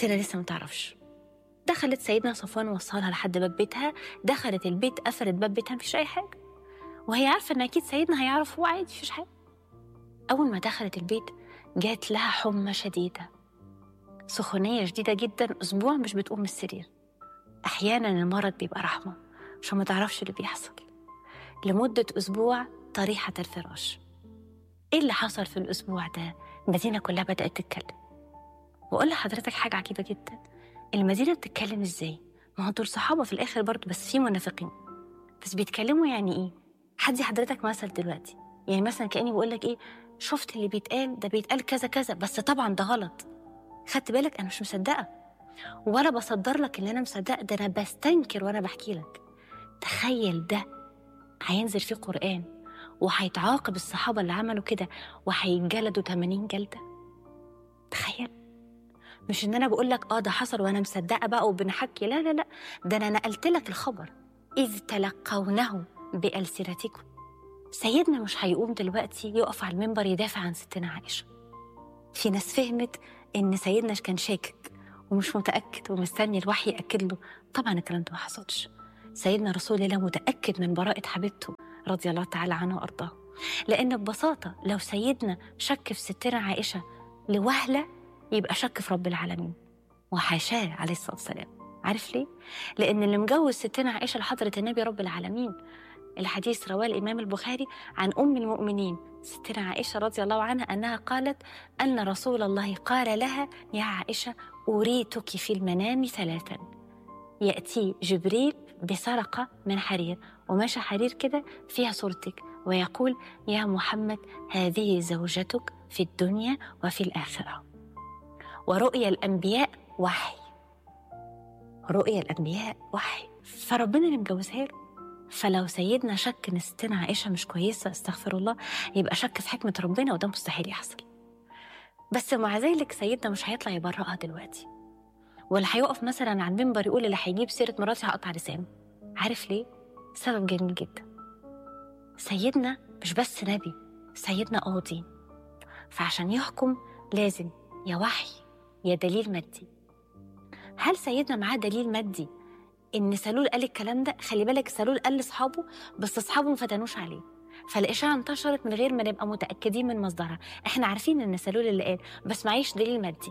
ستنا لسه ما تعرفش دخلت سيدنا صفوان وصلها لحد باب بيتها دخلت البيت قفلت باب بيتها مفيش أي حاجة وهي عارفة إن أكيد سيدنا هيعرف هو عادي مفيش حاجة أول ما دخلت البيت جات لها حمى شديدة سخونية شديدة جدا أسبوع مش بتقوم من السرير أحيانا المرض بيبقى رحمة عشان ما تعرفش اللي بيحصل لمدة أسبوع طريحة الفراش إيه اللي حصل في الأسبوع ده؟ المدينة كلها بدأت تتكلم وأقول لحضرتك حاجة عجيبة جدا المدينة بتتكلم إزاي؟ ما هو دول صحابة في الآخر برضه بس في منافقين بس بيتكلموا يعني إيه؟ حدي حضرتك مثل دلوقتي يعني مثلا كأني بقول لك إيه شفت اللي بيتقال ده بيتقال كذا كذا بس طبعا ده غلط خدت بالك أنا مش مصدقة ولا بصدر لك اللي أنا مصدقة ده أنا بستنكر وأنا بحكي لك تخيل ده هينزل فيه قرآن وهيتعاقب الصحابة اللي عملوا كده وهيتجلدوا 80 جلدة تخيل مش ان انا بقول لك اه ده حصل وانا مصدقه بقى وبنحكي لا لا لا ده انا نقلت لك الخبر اذ تلقونه بالسنتكم سيدنا مش هيقوم دلوقتي يقف على المنبر يدافع عن ستنا عائشه في ناس فهمت ان سيدنا كان شاكك ومش متاكد ومستني الوحي ياكد له طبعا الكلام ده ما حصلش سيدنا رسول الله متاكد من براءه حبيبته رضي الله تعالى عنه وارضاه لان ببساطه لو سيدنا شك في ستنا عائشه لوهله يبقى شك في رب العالمين وحاشاه عليه الصلاه والسلام عارف ليه؟ لأن اللي مجوز ستنا عائشة لحضرة النبي رب العالمين الحديث رواه الإمام البخاري عن أم المؤمنين ستنا عائشة رضي الله عنها أنها قالت أن رسول الله قال لها يا عائشة أريتك في المنام ثلاثا يأتي جبريل بسرقة من حرير وماشى حرير كده فيها صورتك ويقول يا محمد هذه زوجتك في الدنيا وفي الآخرة ورؤيا الأنبياء وحي رؤيا الأنبياء وحي فربنا اللي مجوزها له فلو سيدنا شك ان ستنا عائشه مش كويسه استغفر الله يبقى شك في حكمه ربنا وده مستحيل يحصل بس مع ذلك سيدنا مش هيطلع يبرئها دلوقتي ولا هيقف مثلا على المنبر يقول اللي هيجيب سيره مراتي هقطع لسانه عارف ليه سبب جميل جدا سيدنا مش بس نبي سيدنا قاضي فعشان يحكم لازم يا وحي يا دليل مادي هل سيدنا معاه دليل مادي ان سلول قال الكلام ده خلي بالك سلول قال لاصحابه بس اصحابه ما فتنوش عليه فالاشاعه انتشرت من غير ما نبقى متاكدين من مصدرها احنا عارفين ان سلول اللي قال بس معيش دليل مادي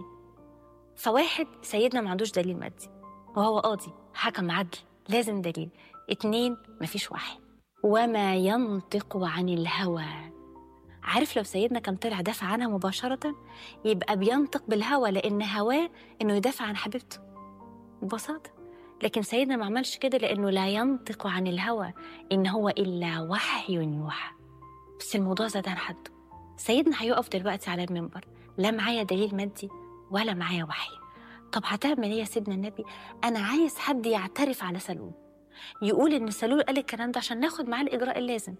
فواحد سيدنا ما عندوش دليل مادي وهو قاضي حكم عدل لازم دليل اتنين مفيش وحي وما ينطق عن الهوى عارف لو سيدنا كان طلع دافع عنها مباشرة يبقى بينطق بالهوى لأن هواه إنه يدافع عن حبيبته ببساطة لكن سيدنا ما عملش كده لأنه لا ينطق عن الهوى إن هو إلا وحي يوحى بس الموضوع زاد عن حده سيدنا هيقف دلوقتي على المنبر لا معايا دليل مادي ولا معايا وحي طب هتعمل ايه يا سيدنا النبي انا عايز حد يعترف على سلول يقول ان سلول قال الكلام ده عشان ناخد معاه الاجراء اللازم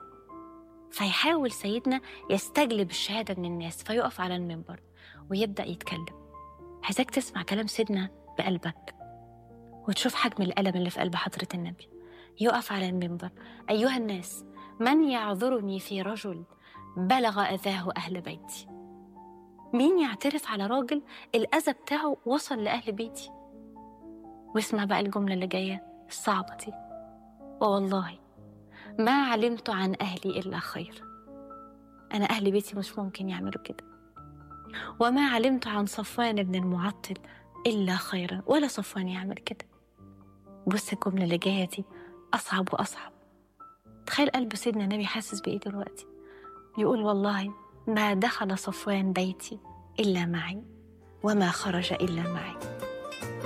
فيحاول سيدنا يستجلب الشهاده من الناس فيقف على المنبر ويبدا يتكلم عايزاك تسمع كلام سيدنا بقلبك وتشوف حجم الألم اللي في قلب حضرة النبي يقف على المنبر أيها الناس من يعذرني في رجل بلغ أذاه أهل بيتي مين يعترف على راجل الأذى بتاعه وصل لأهل بيتي واسمع بقى الجملة اللي جاية الصعبة دي ووالله ما علمت عن أهلي إلا خير أنا أهل بيتي مش ممكن يعملوا كده وما علمت عن صفوان بن المعطل إلا خيرا ولا صفوان يعمل كده بص الجملة اللي جاية دي أصعب وأصعب تخيل قلب سيدنا النبي حاسس بإيه دلوقتي يقول والله ما دخل صفوان بيتي إلا معي وما خرج إلا معي